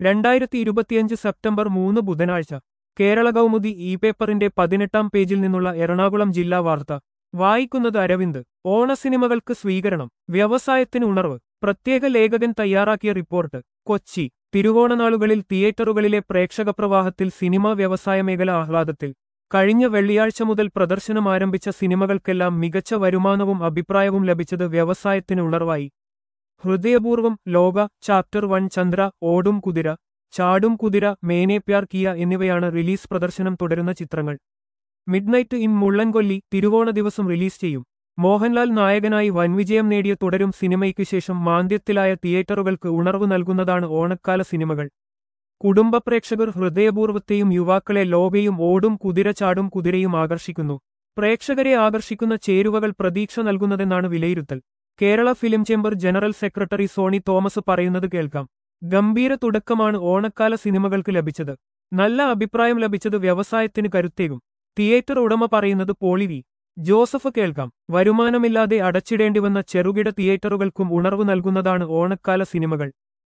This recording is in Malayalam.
രണ്ടായിരത്തി ഇരുപത്തിയഞ്ച് സെപ്റ്റംബർ മൂന്ന് ബുധനാഴ്ച കേരള കൗമുദി ഇ പേപ്പറിന്റെ പതിനെട്ടാം പേജിൽ നിന്നുള്ള എറണാകുളം ജില്ലാ വാർത്ത വായിക്കുന്നത് അരവിന്ദ് ഓണസിനിമകൾക്ക് സ്വീകരണം വ്യവസായത്തിന് ഉണർവ് പ്രത്യേക ലേഖകൻ തയ്യാറാക്കിയ റിപ്പോർട്ട് കൊച്ചി തിരുവോണനാളുകളിൽ തിയേറ്ററുകളിലെ പ്രേക്ഷക പ്രവാഹത്തിൽ സിനിമാ വ്യവസായ മേഖല ആഹ്ലാദത്തിൽ കഴിഞ്ഞ വെള്ളിയാഴ്ച മുതൽ പ്രദർശനം ആരംഭിച്ച സിനിമകൾക്കെല്ലാം മികച്ച വരുമാനവും അഭിപ്രായവും ലഭിച്ചത് വ്യവസായത്തിന് ഉണർവായി ഹൃദയപൂർവം ലോക ചാപ്റ്റർ വൺ ചന്ദ്ര ഓടും കുതിര ചാടും കുതിര മേനെ പ്യാർ കിയ എന്നിവയാണ് റിലീസ് പ്രദർശനം തുടരുന്ന ചിത്രങ്ങൾ മിഡ്നൈറ്റ് ഇൻ മുള്ളൻകൊല്ലി തിരുവോണ ദിവസം റിലീസ് ചെയ്യും മോഹൻലാൽ നായകനായി വൻവിജയം നേടിയ തുടരും സിനിമയ്ക്ക് ശേഷം മാന്ദ്യത്തിലായ തിയേറ്ററുകൾക്ക് ഉണർവ് നൽകുന്നതാണ് ഓണക്കാല സിനിമകൾ കുടുംബ പ്രേക്ഷകർ ഹൃദയപൂർവ്വത്തെയും യുവാക്കളെ ലോകയും ഓടും കുതിര ചാടും കുതിരയും ആകർഷിക്കുന്നു പ്രേക്ഷകരെ ആകർഷിക്കുന്ന ചേരുവകൾ പ്രതീക്ഷ നൽകുന്നതെന്നാണ് വിലയിരുത്തൽ Kerala film chamber general secretary Soni Thomas പറയുന്നത് കേൾക്കാം ഗംഭീര തുടക്കമാണ് ഓണക്കാല സിനിമകൾക്ക് ലഭിച്ചത് നല്ല അഭിപ്രായം ലഭിച്ചത് വ്യവസായത്തിന് കരുത്തേകും തിയേറ്റർ ഉടമ പറയുന്നത് പോളിവി ജോസഫ് കേൾക്കാം വരുമാനമില്ലാതെ അടച്ചിടേണ്ടിവന്ന ചെറുകിട തിയേറ്ററുകൾക്കും ഉണർവ് നൽകുന്നതാണ് ഓണക്കാല സിനിമകൾ